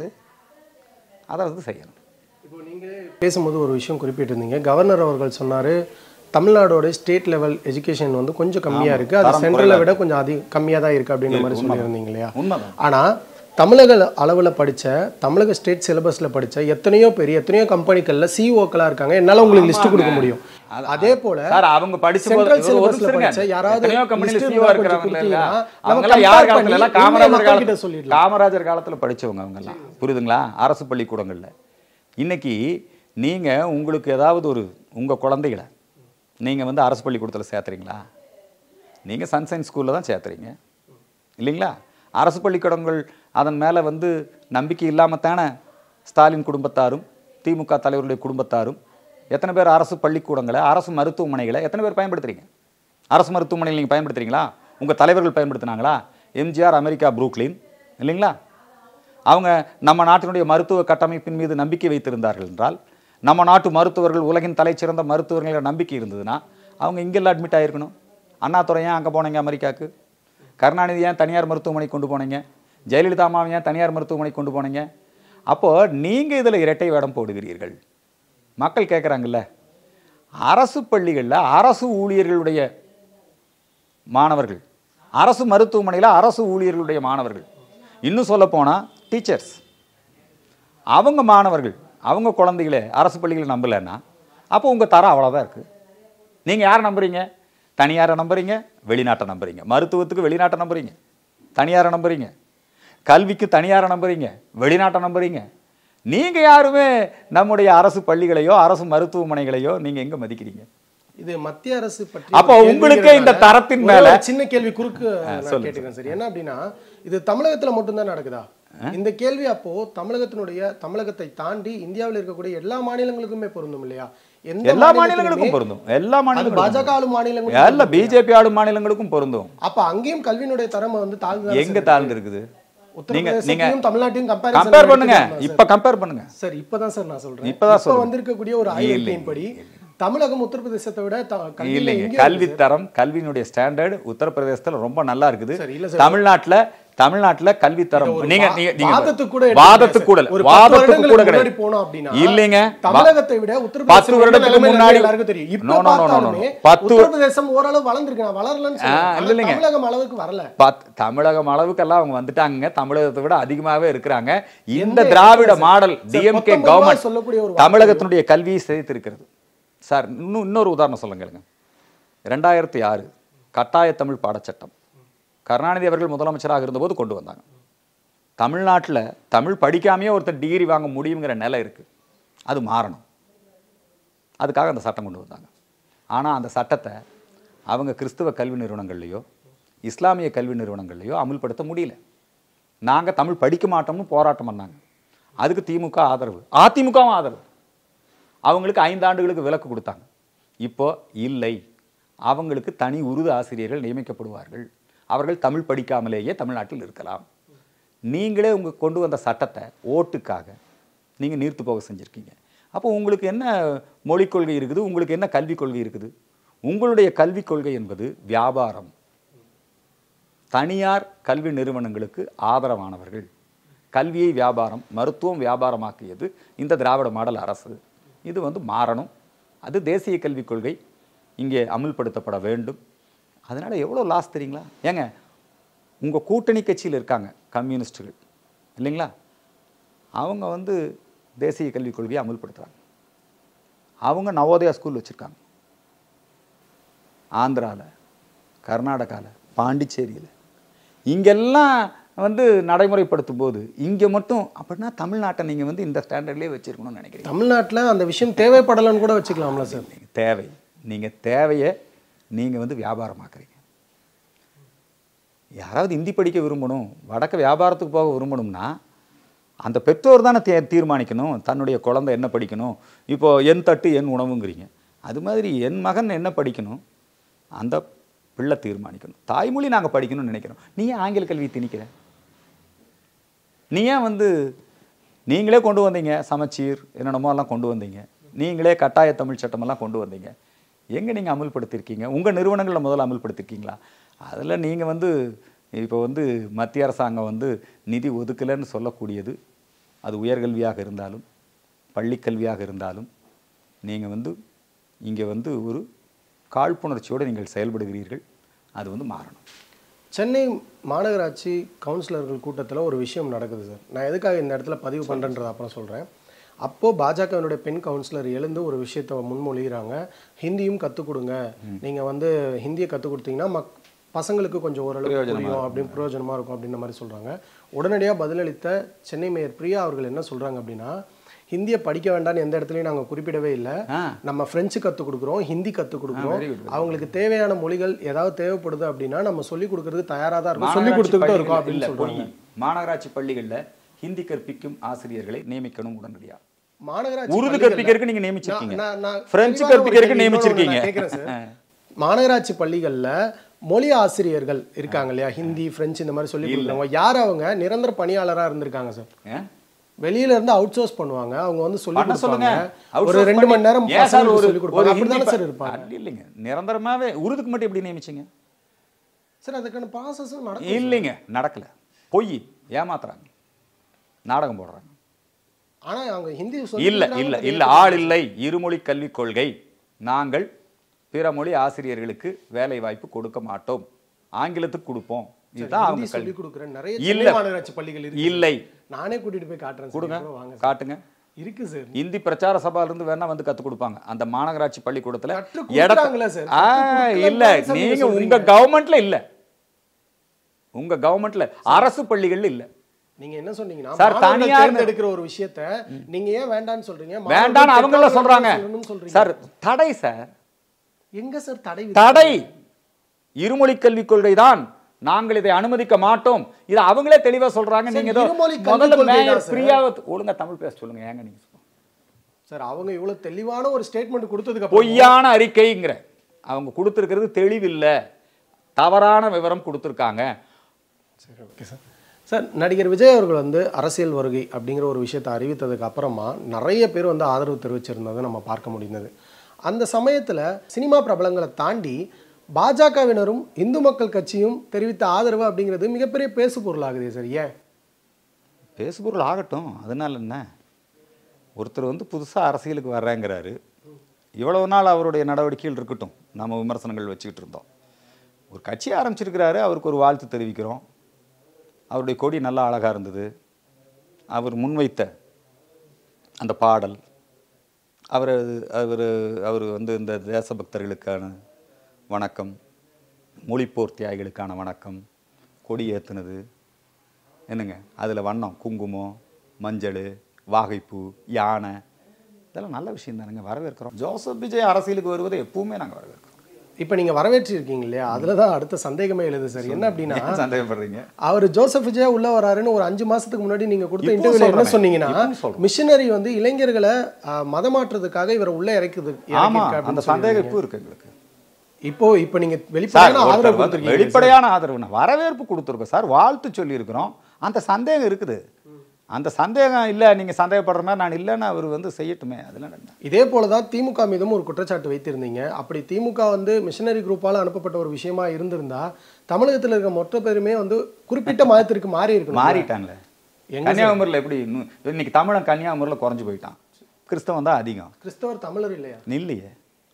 அதை வந்து செய்யணும் இப்போ நீங்களே பேசும்போது ஒரு விஷயம் குறிப்பிட்டிருந்தீங்க கவர்னர் அவர்கள் சொன்னார் தமிழ்நாடோட ஸ்டேட் லெவல் எஜுகேஷன் வந்து கொஞ்சம் கம்மியா இருக்கு அது தரம் சென்ட்ரலை விட கொஞ்சம் அதிக கம்மியா தான் இருக்கு அப்படின்ற மாதிரி சொல்லியிருந்தீங்க இல்லையா உண்மைதான் ஆனா தமிழக அளவுல படிச்ச தமிழக ஸ்டேட் சிலபஸ்ல படிச்ச எத்தனையோ பேர் எத்தனையோ கம்பெனிகள்ல சிஓக்களா இருக்காங்க என்னால உங்களுக்கு லிஸ்ட் கொடுக்க முடியும் அதே போல சார் அவங்க படிச்சு போது சென்ட்ரல் ஒரு சிலபஸ்ல நிமிஷம் படிச்ச இருங்க. யாராவது எத்தனையோ கம்பெனில list சிஓ இருந்தா இருக்கிறவங்க கொஞ்சம் இல்ல கொடுத்தீங்கன்னா, அவங்க நம்ம எல்லாம் யார் compare காலத்துல எல்லாம் பண்ணி காமராஜர் மக்கள்கிட்ட காலத்துல சொல்லிடலாம். காமராஜர் காலத்துல படிச்சவங்க அவங்க எல்லாம் புரியுதுங்களா அரசு பள்ளிக்கூடங்கள்ல இன்னைக்கு நீங்க உங்களுக்கு ஏதாவது ஒரு உங்க குழந்தைகளை நீங்க வந்து அரசு பள்ளிக்கூடத்துல சேர்த்துறீங்களா நீங்க சன்சைன் ஸ்கூல்ல தான் சேர்த்துறீங்க இல்லைங்களா அரசு பள்ளிக்கூடங்கள் அதன் மேல வந்து நம்பிக்கை இல்லாம தானே ஸ்டாலின் குடும்பத்தாரும் திமுக தலைவருடைய குடும்பத்தாரும் எத்தனை பேர் அரசு பள்ளிக்கூடங்களை அரசு மருத்துவமனைகளை எத்தனை பேர் பயன்படுத்துறீங்க அரசு மருத்துவமனைகள் நீங்கள் பயன்படுத்துறீங்களா உங்கள் தலைவர்கள் பயன்படுத்தினாங்களா எம்ஜிஆர் அமெரிக்கா புரூக்லின் இல்லைங்களா அவங்க நம்ம நாட்டினுடைய மருத்துவ கட்டமைப்பின் மீது நம்பிக்கை வைத்திருந்தார்கள் என்றால் நம்ம நாட்டு மருத்துவர்கள் உலகின் தலைச்சிறந்த மருத்துவர்கள் நம்பிக்கை இருந்ததுன்னா அவங்க இங்கெல்லாம் அட்மிட் ஆகிருக்கணும் அண்ணாதுரை ஏன் அங்கே போனீங்க அமெரிக்காவுக்கு கருணாநிதி ஏன் தனியார் மருத்துவமனை கொண்டு போனீங்க ஜெயலலிதா அம்மாவை ஏன் தனியார் மருத்துவமனை கொண்டு போனீங்க அப்போது நீங்கள் இதில் இரட்டை வேடம் போடுகிறீர்கள் மக்கள் கேட்குறாங்கல்ல அரசு பள்ளிகளில் அரசு ஊழியர்களுடைய மாணவர்கள் அரசு மருத்துவமனையில் அரசு ஊழியர்களுடைய மாணவர்கள் இன்னும் சொல்ல போனால் டீச்சர்ஸ் அவங்க மாணவர்கள் அவங்க குழந்தைகளை அரசு பள்ளிகளை நம்பலைன்னா அப்போ உங்கள் தரம் அவ்வளோதான் இருக்குது நீங்கள் யாரை நம்புறீங்க தனியாரை நம்புறீங்க வெளிநாட்டை நம்புறீங்க மருத்துவத்துக்கு வெளிநாட்டை நம்புறீங்க தனியாரை நம்புறீங்க கல்விக்கு தனியாரை நம்புறீங்க வெளிநாட்டை நம்புறீங்க நீங்கள் யாருமே நம்முடைய அரசு பள்ளிகளையோ அரசு மருத்துவமனைகளையோ நீங்கள் எங்கே மதிக்கிறீங்க இது மத்திய அரசு பற்றி அப்போ ஒரு கேள்வி உங்களுக்கே இந்த இருக்கிறதால தரத்தின் ஒரே மேல- ஒரு சின்ன கேள்வி குறுக்கு நான் சொல்லுங்க. கேட்டுக்கிறேன் சார் என்ன அப்படின்னா இது தமிழகத்துல மட்டும்தான் நடக்குதா இந்த கேள்வி அப்போ தமிழகத்தினுடைய தமிழகத்தை தாண்டி இந்தியாவில் இருக்கக்கூடிய எல்லா மாநிலங்களுக்குமே பொருந்தும் இல்லையா எந்த எல்லா மாநிலத்திலுமே மாநிலங்களுக்கும் பொருந்தும் எல்லா அது மாநிலங்களுக்கும் பாஜக ஆளும் மாநிலங்களுக்கும் இல்ல பொருந்தும் இல்லையா? பிஜேபி ஆளும் மாநிலங்களுக்கும் பொருந்தும் அப்ப அங்கேயும் கல்வியினுடைய தரம் வந்து தாழ்ந்து எங்க தாழ்ந்து இருக்குது நீங்க நீங்க உத்தரப்பிரதேசத்தையும் தமிழ்நாட்டையும் கம்பேர் கம்பேர் பண்ணுங்க இப்ப கம்பேர் பண்ணுங்க சார் இப்பதான் சார் நான் சொல்றேன் இப்பதான் இப்ப சொல்றேன். வந்திருக்கக்கூடிய ஒரு இல்லைங்க, ஆய்வறிக்கையின் படி தமிழகம் உத்தரப்பிரதேசத்தை விட த- கல்வியில இல்லைங்க எங்கே கல்வி தரம் கல்வியினுடைய ஸ்டாண்டர்ட் உத்தரப்பிரதேசத்துல ரொம்ப நல்லா இருக்குது சரி, இல்ல சார். தமிழ்நாட்டுல தமிழ்நாட்டுல கல்வி தரம் ஒரு நீங்க வா- நீங்க நீங்க வாதத்துக்கு கூட வாதத்துக்கு கூட ஒரு இல்ல. பத்து வாதத்துக்கு வருடங்களுக்கு கூட முன்னாடி கிடையாது போனோம் அப்படின்னா இல்லைங்க தமிழகத்தை விட பத்து உத்தரப்பிரதேசம் வருடத்துக்கு நிலைமை முன்னாடி எல்லாருக்கும் தெரியும் இப்ப No, no, no, no, no, no. பார்த்தாலுமே பத்து வரு- உத்தரப்பிரதேசம் ஓரளவு வளர்ந்துருக்கு நான் வளரலன்னு ஆ, சொல்றேன். இல்ல, இல்லைங்க. ஆனா தமிழகம் அளவுக்கு வரல பத் தமிழகம் அளவுக்கெல்லாம் அவங்க வந்துட்டாங்க தமிழகத்தை விட அதிகமாவே இருக்கிறாங்க இந்த எந்த திராவிட இடத்துல மாடல் சார், டிஎம்கே 19 கவர்மெண்ட் சொல்லக்கூடிய ஒரு வார்த்தை தமிழகத்தினுடைய கல்வியை சிதைத்திருக்கிறது சார் இன்னும் இன்னொரு உதாரணம் சொல்லுங்க ரெண்டாயிரத்தி ஆறு கட்டாய தமிழ் பாடச்சட்டம் கருணாநிதி அவர்கள் முதலமைச்சராக இருந்தபோது கொண்டு வந்தாங்க தமிழ்நாட்டுல தமிழ் படிக்காமையே ஒருத்தர் டிகிரி வாங்க முடியுங்கிற நிலை இருக்கு அது மாறணும் அதுக்காக அந்த சட்டம் கொண்டு வந்தாங்க ஆனா அந்த சட்டத்தை அவங்க கிறிஸ்துவ கல்வி நிறுவனங்கள்லையோ இஸ்லாமிய கல்வி நிறுவனங்கள்லையோ அமுல்படுத்த முடியல நாங்க தமிழ் படிக்க மாட்டோம்னு போராட்டம் பண்ணாங்க அதுக்கு திமுக ஆதரவு அதிமுகவும் ஆதரவு அவங்களுக்கு ஐந்து ஆண்டுகளுக்கு விலக்கு கொடுத்தாங்க இப்போ இல்லை அவங்களுக்கு தனி உருது ஆசிரியர்கள் நியமிக்கப்படுவார்கள் அவர்கள் தமிழ் படிக்காமலேயே தமிழ்நாட்டில் இருக்கலாம் நீங்களே உங்க கொண்டு வந்த சட்டத்தை ஓட்டுக்காக நீங்க நீர்த்து போக செஞ்சிருக்கீங்க அப்போ உங்களுக்கு என்ன மொழிக் கொள்கை இருக்குது உங்களுக்கு என்ன கல்விக் கொள்கை இருக்குது உங்களுடைய கல்விக் கொள்கை என்பது வியாபாரம் தனியார் கல்வி நிறுவனங்களுக்கு ஆதரவானவர்கள் கல்வியை வியாபாரம் மருத்துவம் வியாபாரமாக்கியது இந்த திராவிட மாடல் அரசு இது வந்து மாறணும் அது தேசிய கல்விக் கொள்கை இங்கே அமுல்படுத்தப்பட வேண்டும் அதனால எவ்வளோ லாஸ் தெரியுங்களா ஏங்க உங்க கூட்டணி கட்சியில் இருக்காங்க கம்யூனிஸ்டுகள் இல்லைங்களா அவங்க வந்து தேசிய கல்விக் கொள்கையை அமுல்படுத்துறாங்க அவங்க நவோதயா ஸ்கூல் வச்சிருக்காங்க ஆந்திரால கர்நாடகால பாண்டிச்சேரியில் இங்கெல்லாம் வந்து நடைமுறைப்படுத்தும் போது இங்கே மட்டும் அப்படின்னா தமிழ்நாட்டை நீங்கள் வந்து இந்த ஸ்டாண்டர்ட்லேயே வச்சிருக்கணும்னு நினைக்கிறீங்க தமிழ்நாட்டுல அந்த விஷயம் தேவைப்படலன்னு கூட வச்சுக்கலாம்ல சார் நீங்க தேவை நீங்கள் தேவையை நீங்கள் வந்து வியாபாரமாக்குறீங்க யாராவது இந்தி படிக்க விரும்பணும் வடக்க வியாபாரத்துக்கு போக விரும்பணும்னா அந்த பெற்றோர் தானே தே தீர்மானிக்கணும் தன்னுடைய குழந்தை என்ன படிக்கணும் இப்போ என் தட்டு என் உணவுங்கிறீங்க அது மாதிரி என் மகன் என்ன படிக்கணும் அந்த பிள்ளை தீர்மானிக்கணும் தாய்மொழி நாங்கள் படிக்கணும்னு நினைக்கிறோம் நீ ஏன் ஆங்கில கல்வி திணிக்கிற நீ ஏன் வந்து நீங்களே கொண்டு வந்தீங்க சமச்சீர் என்னென்னமோ எல்லாம் கொண்டு வந்தீங்க நீங்களே கட்டாய தமிழ் சட்டமெல்லாம் கொண்டு வந்தீங்க எங்கே நீங்கள் அமுல்படுத்தியிருக்கீங்க உங்கள் நிறுவனங்களில் முதல்ல அமுல்படுத்திருக்கீங்களா அதில் நீங்கள் வந்து இப்போ வந்து மத்திய அரசாங்கம் வந்து நிதி ஒதுக்கலைன்னு சொல்லக்கூடியது அது உயர்கல்வியாக இருந்தாலும் பள்ளிக்கல்வியாக இருந்தாலும் நீங்கள் வந்து இங்கே வந்து ஒரு காழ்ப்புணர்ச்சியோடு நீங்கள் செயல்படுகிறீர்கள் அது வந்து மாறணும் சென்னை மாநகராட்சி கவுன்சிலர்கள் கூட்டத்தில் ஒரு விஷயம் நடக்குது சார் நான் எதுக்காக இந்த இடத்துல பதிவு பண்ணுறேன்றத அப்புறம் சொல்கிறேன் அப்போது பாஜகவினுடைய பெண் கவுன்சிலர் எழுந்து ஒரு விஷயத்தை முன்மொழிகிறாங்க ஹிந்தியும் கற்றுக் கொடுங்க நீங்கள் வந்து ஹிந்தியை கற்றுக் கொடுத்தீங்கன்னா மக் பசங்களுக்கு கொஞ்சம் ஓரளவு புரியும் அப்படின்னு பிரயோஜனமாக இருக்கும் அப்படின்ற மாதிரி சொல்கிறாங்க உடனடியாக பதிலளித்த சென்னை மேயர் பிரியா அவர்கள் என்ன சொல்கிறாங்க அப்படின்னா ஹிந்தியை படிக்க வேண்டாம்னு எந்த இடத்துலையும் நாங்கள் குறிப்பிடவே இல்லை ஆ. நம்ம ஃப்ரெஞ்சு கற்றுக் கொடுக்குறோம் ஹிந்தி கற்றுக் கொடுக்குறோம் very good. அவங்களுக்கு தேவையான மொழிகள் ஏதாவது தேவைப்படுது அப்படின்னா நம்ம சொல்லி கொடுக்கறதுக்கு தயாராக தான் இருக்கும் சொல்லி மாநகராட்சி கொடுத்துக்கிட்டு இருக்கோம் பள்ளிகள் இல்ல அப்படின்னு பொய் சொல்றாங்க மாநகராட்சி பள்ளிகள்ல ஹிந்தி கற்பிக்கும் ஆசிரியர்களை நியமிக்கணும் உடனடியா மாநகராட்சி உருது பள்ளிகள்ல- கற்பிக்கிறதுக்கு நீங்க நியமிச்சிருக்கீங்க நான்- நான் பிரெஞ்சு தெளிவான ஒரு கற்பிக்கிறதுக்கு கேள்வி இன்னொரு நியமிச்சிருக்கீங்க நான் கேட்கிறேன் சார். மாநகராட்சி பள்ளிகள்ல மொழி ஆசிரியர்கள் இருக்காங்க இல்லையா ஹிந்தி பிரெஞ்சு இந்த மாதிரி சொல்லி கொடுக்குறவங்க யார் அவங்க நிரந்தர பணியாளரா இருந்திருக்காங்க சார் ஆ? வெளியில இருந்து அவுட் சோர்ஸ் பண்ணுவாங்க அவங்க வந்து சொல்லி பண்ண சொல்லுங்க கொடுப்பாங்க ஒரு Outsource ரெண்டு பண்ணி- மணி நேரம் ஏன் சார் பசங்களுக்கு ஒரு சொல்லி ஒரு கொடுப்பாங்க ஹிந்தி அப்படிதானே ப- சார் இருப்பாங்க அது இல்லைங்க நிரந்தரமாவே உருதுக்கு மட்டும் எப்படி நியமிச்சீங்க சார் அதுக்கான ப்ராசஸும் நடக்கும் இல்லைங்க நடக்கல பொய் ஏமாத்துறாங்க நாடகம் போடுறாங்க ஆனா அவங்க ஹிந்தி சொல்லி இல்ல கொடுக்குறாங்க, இல்ல அது இல்ல ஆள் இல்லை இருமொழி கல்விக் கொள்கை நாங்கள் பிற மொழி ஆசிரியர்களுக்கு வேலை வாய்ப்பு கொடுக்க மாட்டோம் ஆங்கிலத்துக்கு கொடுப்போம் இதுதான் ஹிந்தி அவங்க சொல்லி கல்வி கொடுக்குறேன் நிறைய இல்ல. சென்னை மாநகராட்சி பள்ளிகள் இருக்கு இல்லை நானே கூட்டிட்டு போய் காட்டுறேன் சார். கொடுங்க இப்போ வாங்க சார். காட்டுங்க இருக்கு சார் இந்தி பிரச்சார சபால இருந்து வேணா வந்து கத்து கொடுப்பாங்க அந்த மாநகராட்சி பள்ளிக்கூடத்துல கற்றுக் இடத்த- கொடுக்குறாங்களே சார். ஆ, கற்றுக் இல்ல கொடுக்கலன்னு சார் நீங்க நீங்க உங்க சொல்றீங்க. கவர்மெண்ட்ல இல்ல உங்க கவர்மெண்ட்ல அரசு பள்ளிகள்ல இல்ல நீங்க என்ன சொன்னீங்கன்னா சார், மாணவர்கள் தனியார் தேர்ந்தெடுக்கிற ஒரு விஷயத்த நீங்க ஏன் வேண்டாம்னு சொல்றீங்க மாணவர்கள் வேண்டாம்னு அவங்கள பெற்றோர்கள் சொல்றாங்க சொல்லணும்னு சொல்றீங்க. சார் தடை சார் எங்க சார் தடை தடை இருமொழி கல்விக் கொள்கை தான் நாங்கள் இதை அனுமதிக்க மாட்டோம் இது அவங்களே தெளிவா சொல்றாங்க சார், நீங்க ஏதோ இருமொழி கல்விக் முதல்ல கொள்கை மேயர் தான் சார். பிரியாவை ஒழுங்கா தமிழ் பேச சொல்லுங்க ஏங்க நீங்க சொல்லுங்க. சார் அவங்க இவ்வளவு தெளிவான ஒரு ஸ்டேட்மெண்ட் கொடுத்ததுக்கு அப்புறம் பொய்யான அறிக்கைங்கிற அவங்க கொடுத்துருக்கிறது தெளிவில்லை தவறான விவரம் கொடுத்துருக்காங்க சரி ஓகே சார் சார் நடிகர் விஜய் அவர்கள் வந்து அரசியல் வருகை அப்படிங்கிற ஒரு விஷயத்தை அறிவித்ததுக்கு அப்புறமா நிறைய பேர் வந்து ஆதரவு தெரிவிச்சிருந்ததை நம்ம பார்க்க முடிந்தது அந்த சமயத்தில் சினிமா பிரபலங்களை தாண்டி பாஜகவினரும் இந்து மக்கள் கட்சியும் தெரிவித்த ஆதரவு அப்படிங்கிறது மிகப்பெரிய பேசு பொருளாகுதே சார் ஏன் பேசுபொருள் ஆகட்டும் அதனால என்ன ஒருத்தர் வந்து புதுசாக அரசியலுக்கு வர்றேங்கிறாரு இவ்வளவு நாள் அவருடைய நடவடிக்கைகள் இருக்கட்டும் நம்ம விமர்சனங்கள் வச்சுக்கிட்டு இருந்தோம் ஒரு கட்சி ஆரம்பிச்சிருக்கிறாரு அவருக்கு ஒரு வாழ்த்து தெரிவிக்கிறோம் அவருடைய கொடி நல்லா அழகாக இருந்தது அவர் முன்வைத்த அந்த பாடல் அவர் அவர் அவர் வந்து இந்த தேசபக்தர்களுக்கான வணக்கம் மொழிப்போர் தியாகிகளுக்கான வணக்கம் கொடி ஏற்றுனது என்னங்க அதில் வண்ணம் குங்குமம் மஞ்சள் வாகைப்பூ யானை இதெல்லாம் நல்ல விஷயம் தானுங்க வரவேற்கிறோம் ஜோசப் விஜய் அரசியலுக்கு வருவதை எப்பவுமே நாங்கள் வரவேற்கிறோம் இப்போ நீங்கள் வரவேற்றிருக்கீங்க இல்லையா அதில் தான் அடுத்த சந்தேகமே எழுது சார் என்ன அப்படின்னா ஏன் சந்தேகப்படுறீங்க அவர் ஜோசப் விஜயா உள்ள வராருன்னு ஒரு அஞ்சு மாசத்துக்கு முன்னாடி நீங்க கொடுத்த இப்போ இன்டர்வியூல என்ன சொல்றேன். சொன்னீங்கன்னா இப்போ சொல்றேன். மிஷினரி வந்து இளைஞர்களை ஆஹ், மதமாற்றுறதுக்காக இவரை உள்ள இறக்குது ஆமா இறக்கியிருக்கு அப்படின்னு அந்த சொல்லி சந்தேகம் இப்போ இருக்கு எங்களுக்கு இப்போ இப்போ நீங்க சார் வெளிப்படையான ஒருத்தர் ஆதரவு வந்து கொடுத்துருக்கீங்க வெளிப்படையான ஆதரவு நான் வரவேற்பு கொடுத்துருக்கோம் சார் வாழ்த்து சொல்லியிருக்கிறோம் அந்த சந்தேகம் இருக்குது அந்த சந்தேகம் இல்லை நீங்கள் சந்தேகப்படுற மாதிரி நான் இல்லைன்னு அவர் வந்து செய்யட்டுமே அதெல்லாம் என்ன இதே போல தான் திமுக மீதும் ஒரு குற்றச்சாட்டு வைத்திருந்தீங்க அப்படி திமுக வந்து மிஷினரி குரூப்பால அனுப்பப்பட்ட ஒரு விஷயமா இருந்திருந்தா தமிழகத்துல இருக்க மொத்த பேருமே வந்து குறிப்பிட்ட மதத்திற்கு மாறி இருக்கணும் மாறிட்டாங்களே எங்க கன்னியாகுமரியில் எப்படி இன்னும் இன்னைக்கு தமிழன் கன்னியாகுமரியில் குறைஞ்சு போயிட்டான் கிறிஸ்தவம் தான் அதிகம் கிறிஸ்தவர் தமிழர் இல்லையா இல்லையே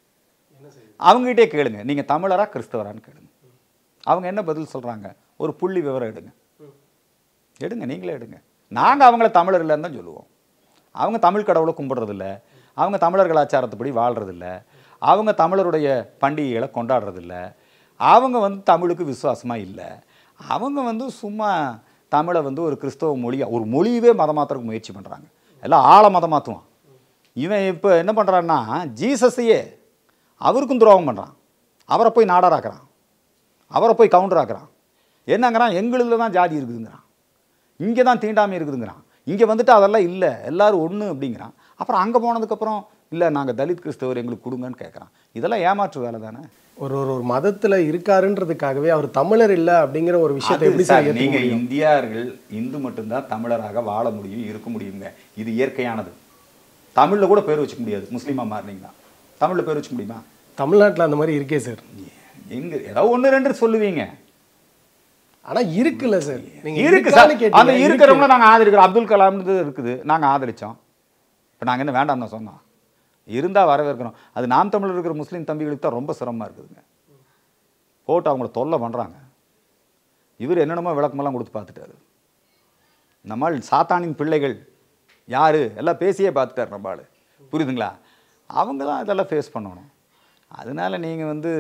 அவங்ககிட்டே கேளுங்க நீங்கள் தமிழரா கிறிஸ்தவரான்னு கேளுங்க அவங்க என்ன பதில் சொல்கிறாங்க ஒரு புள்ளி விவரம் எடுங்க எடுங்க நீங்களே எடுங்க நாங்கள் அவங்கள தமிழர் இல்லைன்னு தான் சொல்லுவோம் அவங்க தமிழ் கடவுளை கும்பிட்றதில்ல அவங்க தமிழர் கலாச்சாரத்துப்படி வாழ்கிறதில்ல அவங்க தமிழருடைய பண்டிகைகளை கொண்டாடுறதில்ல அவங்க வந்து தமிழுக்கு விசுவாசமாக இல்லை அவங்க வந்து சும்மா தமிழை வந்து ஒரு கிறிஸ்தவ மொழியாக ஒரு மொழியவே மதமாத்துறதுக்கு முயற்சி பண்ணுறாங்க எல்லாம் ஆழ மதம் மாற்றுவான் இவன் இப்போ என்ன பண்ணுறான்னா ஜீசஸையே அவருக்கும் துரோகம் பண்ணுறான் அவரை போய் நாடாராக்குறான் அவரை போய் கவுண்டராக்குறான் என்னங்கிறான் எங்களுதில் தான் ஜாதி இருக்குதுங்கிறான் இங்கே தான் தீண்டாமை இருக்குதுங்கிறான் இங்கே வந்துட்டு அதெல்லாம் இல்லை எல்லாரும் ஒன்று அப்படிங்கிறான் அப்புறம் அங்கே போனதுக்கப்புறம் இல்லை நாங்கள் தலித் கிறிஸ்தவர் எங்களுக்கு கொடுங்கன்னு கேட்குறான் இதெல்லாம் ஏமாற்று வேலை தானே ஒரு ஒரு ஒரு மதத்துல இருக்காருன்றதுக்காகவே அவர் தமிழர் இல்ல அப்படிங்கிற ஒரு விஷயத்தை எப்படி சார் ஏத்துக்க நீங்க முடியும்? இந்தியார்கள் இந்து மட்டும்தான் தமிழராக வாழ முடியும் இருக்க முடியுங்க இது இயற்கையானது தமிழ்ல கூட பேர் வச்சுக்க முடியாது முஸ்லீமா மாறினீங்கன்னா தமிழ்ல பேர் வச்சுக்க முடியுமா தமிழ்நாட்டுல அந்த மாதிரி இருக்கே சார் எங்க ஏதோ ஒன்று ரெண்டு சொல்லுவீங்க ஆனா இருக்குல்ல சார் நீங்க இருக்கு இருக்கான்னு சார் கேட்டீங்க. அந்த இருக்கு. இருக்கிறவங்கள நாங்க ஆதரிக்கிறோம் அப்துல் கலாம் இருக்குது நாங்க ஆதரிச்சோம் இப்போ நாங்க என்ன வேண்டாம்னு சொன்னோம் இருந்தால் வரவேற்கிறோம் அது நாம் தமிழர் இருக்கிற முஸ்லீம் தம்பிகளுக்கு தான் ரொம்ப சிரமமாக இருக்குதுங்க போட்டு அவங்கள தொல்லை பண்ணுறாங்க இவர் என்னென்னமோ விளக்கமெல்லாம் கொடுத்து பார்த்துட்டாரு நம்மால் சாத்தானின் பிள்ளைகள் யார் எல்லாம் பேசியே பார்த்துட்டார் நம்ம ஆளு புரியுதுங்களா அவங்க தான் இதெல்லாம் ஃபேஸ் பண்ணணும் அதனால நீங்கள் வந்து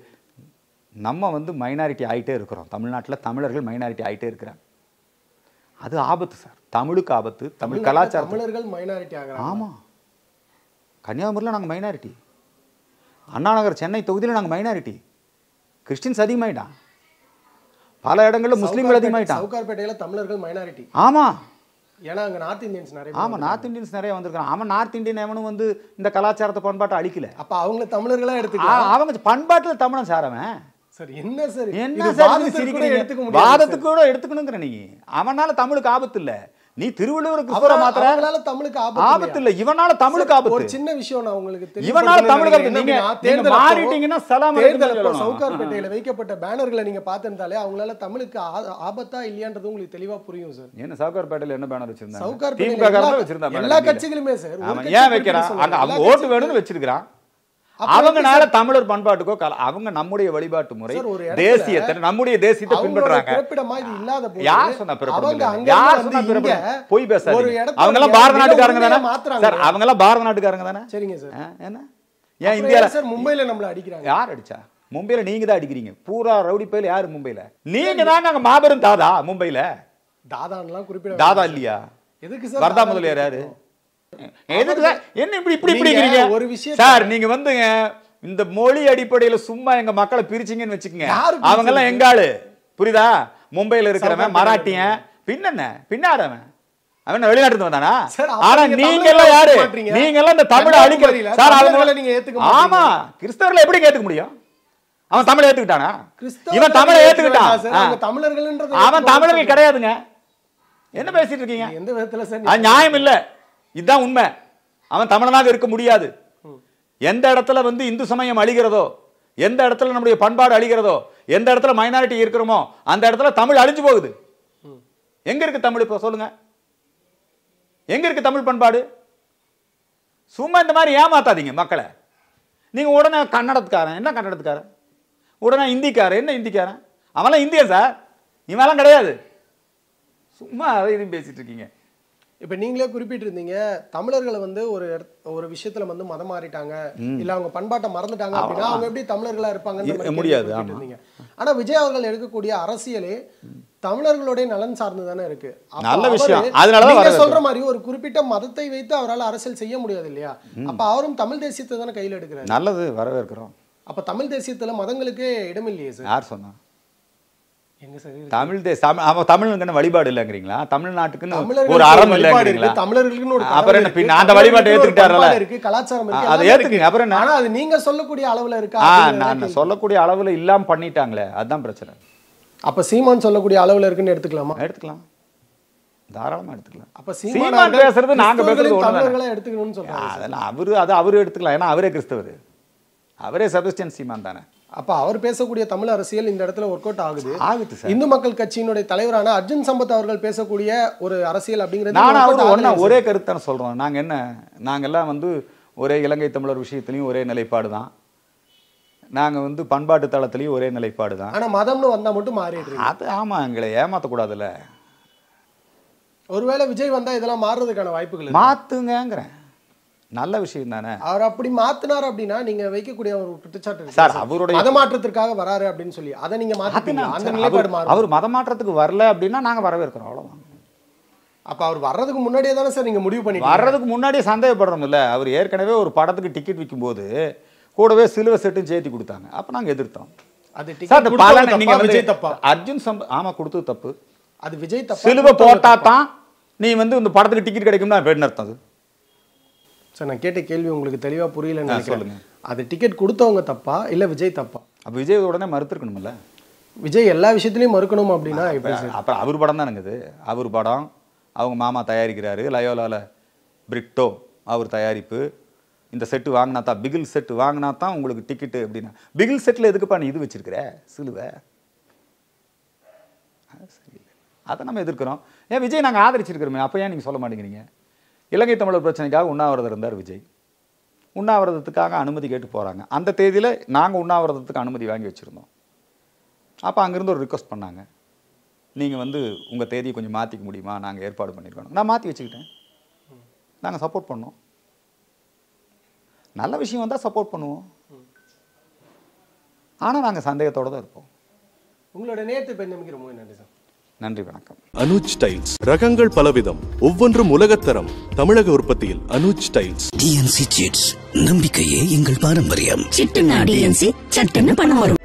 நம்ம வந்து மைனாரிட்டி ஆகிட்டே இருக்கிறோம் தமிழ்நாட்டில் தமிழர்கள் மைனாரிட்டி ஆகிட்டே இருக்கிறாங்க அது ஆபத்து சார் தமிழுக்கு ஆபத்து தமிழ் கலாச்சாரம் தமிழர்கள் மைனாரிட்டி ஆகிறாங்க ஆமாம் கன்னியாகுமரியில் நாங்கள் மைனாரிட்டி அண்ணா நகர் சென்னை தொகுதியில் நாங்கள் மைனாரிட்டி கிறிஸ்டின்ஸ் அதிகமாயிட்டான் பல இடங்களில் முஸ்லீம்கள் அதிகமாயிட்டான் சவுகார்பேட்டையில தமிழர்கள் மைனாரிட்டி ஆமாம் ஏன்னா அங்க நார்த் இந்தியன்ஸ் நிறைய பேர் ஆமாம் நார்த் இந்தியன்ஸ் நிறைய வந்திருக்காங்க அவன் நார்த் இந்தியன் எவனும் வந்து இந்த கலாச்சாரத்தை பண்பாட்டை அழிக்கல அப்ப அவங்க தமிழர்களா ஆ, எடுத்துக்கலாம் அவங்க பண்பாட்டில் தமிழன் சாரவன் சார் என்ன சார் என்ன இது சார் நீங்க வாதத்திற்கு கூட சிரிக்கிறீங்க? எடுத்துக்க முடியாது வாதத்துக்கு கூட எடுத்துக்கணுங்கிற நீ அவனால தமிழுக்கு ஆபத்து இல்ல நீ திருவள்ளுவர் கிறிஸ்துவ அவரால- மாத்திர அவங்களால தமிழுக்கு ஆபத்து ஆபத்து இல்ல இவனால தமிழுக்கு சார், ஒரு ஆபத்து சின்ன விஷயம் நான் உங்களுக்கு தெரியப்படுத்தணும்னு இவனால தமிழுக்கு ஆபத்து. நினைக்கிறேன். நீங்க- என்னன்னா, நீங்க தேர்தல் அப்போ- மாறிட்டீங்கன்னா சலாம் அலைக்கும் தேர்தல் அப்போ சொல்லணும். சவுகார்பேட்டையில வைக்கப்பட்ட பேனர்களை நீங்க பார்த்திருந்தாலே அவங்களால தமிழுக்கு ஆ- ஆபத்தா இல்லையான்றது உங்களுக்கு தெளிவா புரியும் சார் என்ன சவுகார்பேட்டையில என்ன பேனர் வச்சிருந்தாங்க சவுகார்பேட்டையில திமுக காரங்க எல்லா- வச்சிருந்தா எல்லா கட்சிகளுமே சார் ஒரு ஆமா கட்சி ஏன் குறிப்பிட்டு வைக்கிறான் சொல்லுங்க. அங்க அவங்க எல்லா ஓட்டு கட்சி- வேணும்னு வச்சிருக்கான் அப்ப அவங்கனால தமிழர் பண்பாட்டுக்கோ கல அவங்க நம்முடைய வழிபாட்டு முறை சார், ஒரு இடத்துல தேசியத்தை நம்முடைய தேசியத்தை அவங்களோட பின்பற்றுறாங்க பிறப்பிடமா இது இல்லாத போது யார் சொன்னா பிறப்பிடம் அவங்க இல்லை? அங்க யார் இருந்து சொன்னா வந்து பிறப்பிடம்? இங்க பொய் ஒரு பேசாதீங்க இடத்துல அவங்க எல்லாம் மிக பாரத நாட்டுக்காரங்க உண்மையா தானே மாத்துறாங்க. சார் அவங்க எல்லாம் பாரத நாட்டுக்காரங்க தானே சரிங்க சார் ஆ, என்ன ஏன் அப்புறம் இந்தியால ஏன் சார் மும்பைல நம்மள அடிக்கிறாங்க யார் அடிச்சா மும்பையில நீங்க தான் அடிக்கிறீங்க பூரா ரவுடி பயில யாரு மும்பையில நீங்க தான் அங்க மாபெரும் தாதா மும்பையில தாதான்லாம் குறிப்பிட தாதா இல்லையா எதுக்கு சார் வரதா தாதா முதலியார் யாரு எதுக்கு சார் என்ன இப்படி இப்படி இப்படி நீங்க இருக்கிறீங்க ஒரு விஷயத்த- சார் நீங்க வந்துங்க இந்த மொழி அடிப்படையில சும்மா எங்க மக்களை பிரிச்சீங்கன்னு வச்சுக்கோங்க யாரு அவங்க எல்லாம் பிரிச்சது? எங்க ஆளு புரியுதா மும்பையில இருக்கிறவன் சவுகார்பேட்டையில மராட்டியன் பின்னென்ன பின்னாரவன் அவன் என்ன வெளிநாட்டுல வந்தானா சார், அப்ப ஆனா நீங்க நீங்க தமிழரை எல்லாம் யாரு ஏத்துக்க மாட்டீங்க. நீங்க எல்லாம் இந்த தமிழை கன்னியாகுமரியில அழிக்கிற சார் தமிழர்களை அவங்க நீங்க ஏத்துக்க மாட்டீங்க. ஆமா கிறிஸ்தவர்களை எப்படி ஏத்துக்க முடியும் அவன் தமிழை ஏத்துக்கிட்டானா கிறிஸ்தவ இவன் தமிழை ஏத்துக்க ஏத்துக்கிட்டான் வேண்டாம் சார். ஆ. அவங்க தமிழர்கள்ன்றதை அவன் ஏத்துக்க தமிழர்கள் மாட்டீங்க. கிடையாதுங்க என்ன பேசிட்டு இருக்கீங்க எந்த விதத்துல சார் அது நீங்க- நியாயம் இல்ல இதுதான் உண்மை அவன் தமிழனாக இருக்க முடியாது எந்த இடத்துல வந்து இந்து சமயம் அழிகிறதோ எந்த இடத்துல நம்முடைய பண்பாடு அழிகிறதோ எந்த இடத்துல மைனாரிட்டி இருக்கிறோமோ அந்த இடத்துல தமிழ் அழிஞ்சு போகுது எங்க இருக்கு தமிழ் இப்போ சொல்லுங்க எங்க இருக்கு தமிழ் பண்பாடு சும்மா இந்த மாதிரி ஏமாத்தாதீங்க மக்களை நீங்க உடனே கன்னடத்துக்காரன் என்ன கன்னடத்துக்காரன் உடனே இந்திக்காரன் என்ன இந்திக்காரன் அவன்லாம் இந்தியன் சார் இவன்லாம் கிடையாது சும்மா அதை இதையும் பேசிட்டு இருக்கீங்க இப்ப நீங்களே குறிப்பிட்டிருந்தீங்க தமிழர்களை வந்து ஒரு இடத்- ஒரு விஷயத்துல வந்து மதம் மாறிட்டாங்க இல்ல அவங்க பண்பாட்டை மறந்துட்டாங்க அப்படின்னா அவங்க எப்படி தமிழர்களா இருப்பாங்கன்ற இரு- மாதிரி கேள்வி முடியாது, குறிப்பிட்டிருந்தீங்க. ஆனா விஜய் அவர்கள் எடுக்கக்கூடிய அரசியலே தமிழர்களுடைய நலன் சார்ந்து தானே இருக்கு அப்ப நல்ல அவரு- விஷயம். அதனாலதான் நீங்க வரவேற்கிறோம். சொல்ற மாதிரி ஒரு குறிப்பிட்ட மதத்தை வைத்து அவரால் அரசியல் செய்ய முடியாது இல்லையா அப்ப அவரும் தமிழ் தேசியத்தை தானே கையில் எடுக்கிறாரு நல்லது வரவேற்கிறோம் அப்ப தமிழ் தேசியத்துல மதங்களுக்கே இடம் இல்லையே சார் யார் சொன்னா எங்க சார் இருக்கு? தமிழ் தேச தமிழ் அவன் தமிழுக்குன்னு வழிபாடு இல்லைங்கிறீங்களா தமிழ்நாட்டுக்குன்னு தமிழர்களுக்கு ஒரு அறம் வழிபாடு இல்லைங்கிறீங்களா இருக்கு, தமிழர்களுக்குன்னு ஒரு அப்புறம் கடவுள் என்ன, இருக்கு, பின்ன அந்த வழிபாட்டை தமிழர்களுக்கு ஒரு ஏத்துக்கிட்டாரல்ல? பண்பாடு இருக்கு கலாச்சாரம் இருக்கு ஆ, அதை எல்லாமே ஏத்துக்குங்க, இருக்கு. அப்புறம் என்ன? ஆனா அது நீங்க சொல்லக்கூடிய அளவுல இருக்கா ஆ அப்படிங்கிறது நான் கேள்வி. சொல்லக்கூடிய அளவுல இல்லாம பண்ணிட்டாங்களே அதுதான் பிரச்சனை அப்ப சீமான் சொல்லக்கூடிய அளவுல இருக்குன்னு எடுத்துக்கலாமா எடுத்துக்கலாம் தாராளமா எடுத்துக்கலாம் அப்ப சீமான் சீமான் பேசுறது நாங்க பேசுறது ஒண்ணுதானே. தமிழர்களை எடுத்துக்கணும்னு சொல்றாங்க அதெல்லாம் அவரு அது அவரு எடுத்துக்கலாம் ஏன்னா அவரே கிறிஸ்தவர் அவரே செபஸ்டியன் சீமான் தானே அப்ப அவர் பேசக்கூடிய தமிழ் அரசியல் இந்த இடத்துல ஒர்க் அவுட் ஆகுது ஆகுது சார் இந்து மக்கள் கட்சியினுடைய தலைவரான அர்ஜுன் சம்பத் அவர்கள் பேசக்கூடிய ஒரு அரசியல் அப்படிங்கிறது நானும் work out அவரு ஒண்ணா ஆகலையே ஒரே கருத்து தானே சொல்றோம் நாங்க என்ன நாங்கெல்லாம் வந்து ஒரே இலங்கை தமிழர் விஷயத்துலயும் ஒரே நிலைப்பாடு தான் நாங்க வந்து பண்பாட்டு தளத்துலயும் ஒரே நிலைப்பாடு சார். தான் ஆனா மதம்னு வந்தா மட்டும் மாறிடுறீங்க அது ஆமா எங்களை ஏமாத்தக்கூடாதுல்ல ஒருவேளை விஜய் வந்தா இதெல்லாம் மாறுறதுக்கான வாய்ப்புகள் இருக்கு. மாத்துங்கங்கிறேன் நல்ல விஷயம் தானே அவர் அப்படி மாத்தினார் அப்படின்னா நீங்க வைக்கக்கூடிய ஒரு குற்றச்சாட்டு இருக்கு சார், அவருடைய- மத மாற்றத்திற்காக வராரு அப்படின்னு சொல்லி அதை நீங்க அது மாத்திப்பீங்க நான் அந்த சார், நிலைப்பாடு அவர் மாறும் அவர் மத மாற்றத்துக்கு வரல அப்படின்னா நாங்க வரவேற்கிறோம் அவ்வளவுதான் அப்ப அவர் வர்றதுக்கு முன்னாடியே தானே சார் நீங்க முடிவு பண்ணிட்டீங்க வர்றதுக்கு முன்னாடியே சந்தேகப்படுறோம் இல்ல அவர் ஏற்கனவே ஒரு படத்துக்கு டிக்கெட் விற்கும்போது கூடவே சிலுவை செட்டும் சேர்த்து கொடுத்தாங்க அப்ப நாங்க எதிர்த்தோம் அது சார் டிக்கெட் அந்த கொடுத்தவங்க பலனை நீங்க தப்பா, வந்து விஜய் தப்பா அர்ஜுன் சம்ப ஆமா கொடுத்தது தப்பு அது விஜய் தப்பா சிலுவை கொடுத்தவங்க போட்டா தப்பா? தான் நீ வந்து இந்த படத்துக்கு டிக்கெட் கிடைக்கும்னா பெண் அர்த்தம் அது சார் நான் கேட்ட கேள்வி உங்களுக்கு தெளிவா புரியலன்னு ஆ, நினைக்கிறேன் சொல்லுங்க. அது டிக்கெட் கொடுத்தவங்க தப்பா இல்ல விஜய் தப்பா அப்ப விஜய் உடனே மறுத்திருக்கணும்ல விஜய் எல்லா விஷயத்திலயும் மறுக்கணும் அப்படின்னா எப்படி சார் அப்புறம் அவர் படம் தானுங்க இது அவர் படம் அவங்க மாமா தயாரிக்கிறாரு லயோலால பிரிக்டோ அவர் தயாரிப்பு இந்த செட்டு வாங்கினா தான் பிகில் செட்டு வாங்கினா தான் உங்களுக்கு டிக்கெட்டு அப்படின்னா பிகில் செட்டில் எதுக்குப்பா நீ இது வச்சிருக்கிற சிலுவை அது சரியில்லை அதை நம்ம எதிர்க்கிறோம் ஏன் விஜய் நாங்கள் ஆதரிச்சிருக்கிறோமே அப்போ ஏன் நீங்கள் சொல்ல மாட்டேங்கிறீங்க இலங்கை தமிழர் பிரச்சனைக்காக உண்ணாவிரதம் இருந்தார் விஜய் உண்ணாவிரதத்துக்காக அனுமதி கேட்டு போகிறாங்க அந்த தேதியில் நாங்கள் உண்ணாவிரதத்துக்கு அனுமதி வாங்கி வச்சுருந்தோம் அப்போ அங்கேருந்து ஒரு ரிக்வஸ்ட் பண்ணாங்க நீங்கள் வந்து உங்கள் தேதியை கொஞ்சம் மாற்றிக்க முடியுமா நாங்கள் ஏற்பாடு பண்ணியிருக்கோம் நான் மாற்றி வச்சுக்கிட்டேன் நாங்கள் சப்போர்ட் பண்ணோம் நல்ல விஷயம் வந்தால் சப்போர்ட் பண்ணுவோம் ஆனால் நாங்கள் சந்தேகத்தோடு தான் இருப்போம் உங்களோட நேத்து பெண்ணமிக்கு ரொம்ப நன்றி சார் நன்றி வணக்கம் அனுஜ் டைல்ஸ் ரகங்கள் பலவிதம் ஒவ்வொன்றும் உலகத்தரம் தமிழக உற்பத்தியில் அனுஜ் டைல்ஸ் டிஎன்சி சிட்ஸ் நம்பிக்கையே எங்கள் பாரம்பரியம் சிட்டுனா டிஎன்சி சட்டுன்னு பணம் வரும்